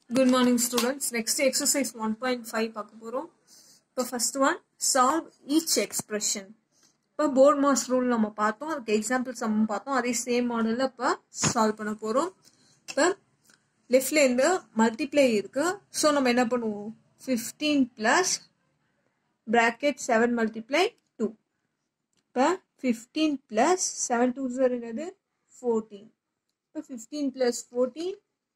Good morning, students. Next exercise 1.5 பார்க்க போறோம் இப்போ first one solve each expression இப்போ போர்ட் மாஸ் ரூல் நம்ம பார்த்தோம் அதுக்கு எக்ஸாம்பிள் சம் பார்த்தோம் அதே சேம் மாடலில் இப்போ சால்வ் பண்ண போகிறோம் இப்போ லெஃப்ட்ல இருந்து மல்டிப்ளை இருக்கு ஸோ நம்ம என்ன பண்ணுவோம் fifteen plus bracket seven multiply two இப்போ fifteen plus seven two sir என்னது ஃபோர்டீன் இப்போ ஃபிஃப்டீன் ப்ளஸ் ஃபோர்டீன்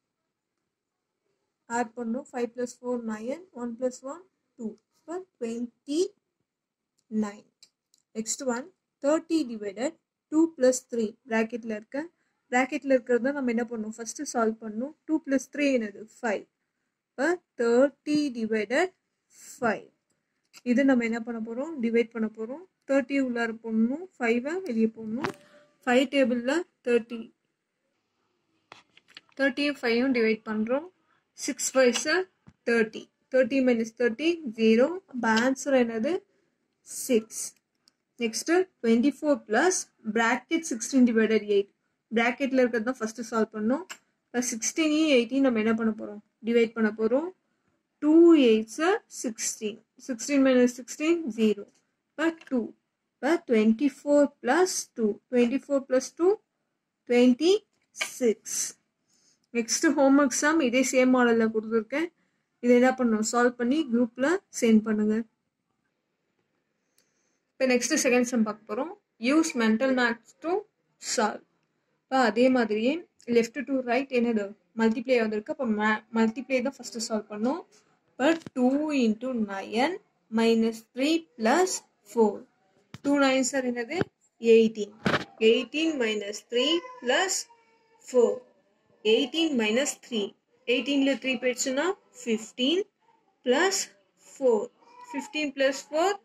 ஆட் பண்ணுறோம் five plus four nine one plus one two இப்போ twenty nine next one thirty divided two plus three ப்ராக்கெட்டில் இருக்க ப்ராக்கெட்டில் இருக்கிறத நம்ம என்ன பண்ணணும் ஃபஸ்ட்டு சால்வ் பண்ணணும் டூ ப்ளஸ் த்ரீ என்னது ஃபைவ் இப்போ தேர்ட்டி டிவைடட் ஃபைவ் இது நம்ம என்ன பண்ண போகிறோம் டிவைட் பண்ண போகிறோம் தேர்ட்டி உள்ளார போடணும் ஃபைவை வெளியே போடணும் ஃபைவ் டேபிளில் தேர்ட்டி தேர்ட்டியும் ஃபைவும் டிவைட் பண்ணுறோம் six five sir thirty thirty minus thirty zero அப்போ ஆன்சர் என்னது six next twenty four plus bracket sixteen divided eight ப்ராக்கெட்டில் இருக்கிறது தான் ஃபஸ்ட்டு சால்வ் பண்ணோம் இப்போ சிக்ஸ்டீனையும் எயிட்டையும் நம்ம என்ன பண்ண போகிறோம் டிவைட் பண்ண போகிறோம் two eight sir sixteen sixteen minus sixteen zero இப்போ டூ இப்போ twenty four plus two twenty four plus two twenty six next homework sum இதே சேம் மாடலில் கொடுத்துருக்கேன் இதை என்ன பண்ணணும் சால்வ் பண்ணி குரூப்பில் சென்ட் பண்ணுங்க இப்போ நெக்ஸ்ட் செகண்ட் சம் பார்க்க போகிறோம் use mental maths to solve இப்போ அதே மாதிரியே லெஃப்ட் டு ரைட் என்னது மல்டிப்ளை வந்திருக்கு அப்போ மே மல்டிப்ளை தான் ஃபஸ்ட்டு சால்வ் பண்ணோம் இப்போ two into nine minus three plus four two nine sir என்னது eighteen eighteen minus three plus four eighteen minus three எயிட்டீனில் த்ரீ போயிடுச்சுன்னா fifteen plus four fifteen plus four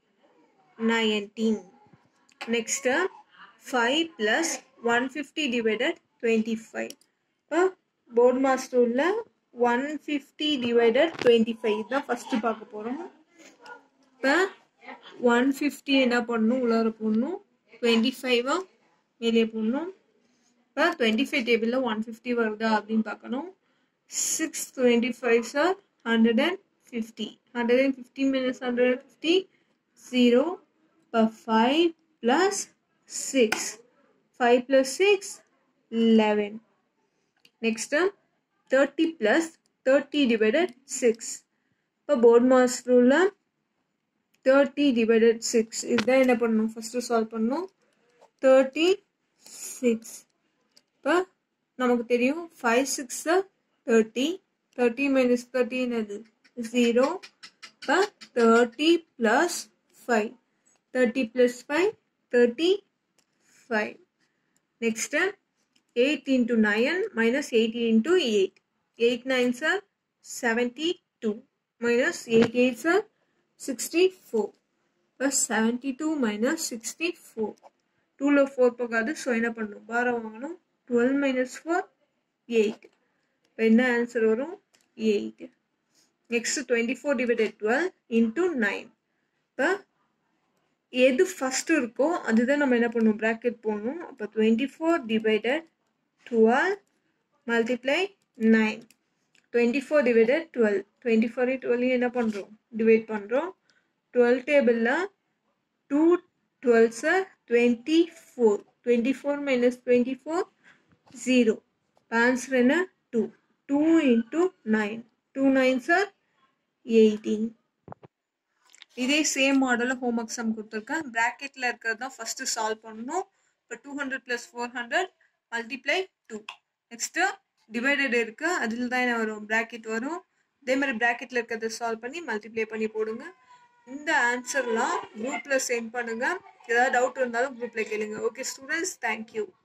nineteen next five plus one fifty divided twenty five இப்போ போர்ட் மாஸ்டரில் one fifty divided twenty five இதுதான் first பார்க்க போகிறோம் இப்போ one fifty என்ன பண்ணணும் உள்ளார போடணும் டுவெண்ட்டி ஃபைவாக வெளியே போடணும் இப்போ டுவெண்ட்டி ஃபைவ் டேபிளில் ஒன் ஃபிஃப்டி வருதா அப்படின்னு பார்க்கணும் six twenty five sir hundred and fifty hundred and fifty minus hundred and fifty zero இப்போ five plus six five plus six eleven next thirty plus thirty divided six இப்போ BODMAS ரூலில் thirty divided six இதுதான் என்ன பண்ணணும் first solve பண்ணணும் thirty six இப்போ நமக்கு தெரியும் five six thirty thirty minus thirty என்னது ஜீரோ இப்போ thirty plus five thirty plus five thirty five next eight into nine minus eighty into eight eight nine sir seventy two minus eight eight sir sixty four plus seventy two minus sixty four டூவில் four போகாது so என்ன பண்ணணும் பாரம் வாங்கணும் twelve minus four eight இப்போ என்ன answer வரும் eight next twenty four divided twelve into nine இப்போ எது ஃபஸ்ட்டு இருக்கோ அதுதான் நம்ம என்ன பண்ணணும் ப்ராக்கெட் போடணும் அப்போ twenty four divided twelve multiply nine twenty four divided twelve twenty four டுவெல்லையும் என்ன பண்ணுறோம் டிவைட் பண்ணுறோம் டுவெல் டேபிளில் two twelve sir twenty four twenty four minus twenty four zero answer என்ன two two into nine two nine sir eighteen இதே same மாடலில் homework sum கொடுத்துருக்கேன் ப்ராக்கெட்டில் இருக்கிறது தான் ஃபஸ்ட்டு சால்வ் பண்ணணும் இப்போ two hundred plus four hundred multiply two next divided இருக்குது அதில் தான் என்ன வரும் ப்ராக்கெட் வரும் இதே மாதிரி ப்ராக்கெட்டில் இருக்கிறத சால்வ் பண்ணி மல்டிப்ளை பண்ணி போடுங்க இந்த ஆன்சர்லாம் குரூப்பில் சென்ட் பண்ணுங்கள் ஏதாவது டவுட் இருந்தாலும் குரூப்பில் கேளுங்க ஓகே ஸ்டூடெண்ட்ஸ் தேங்க்யூ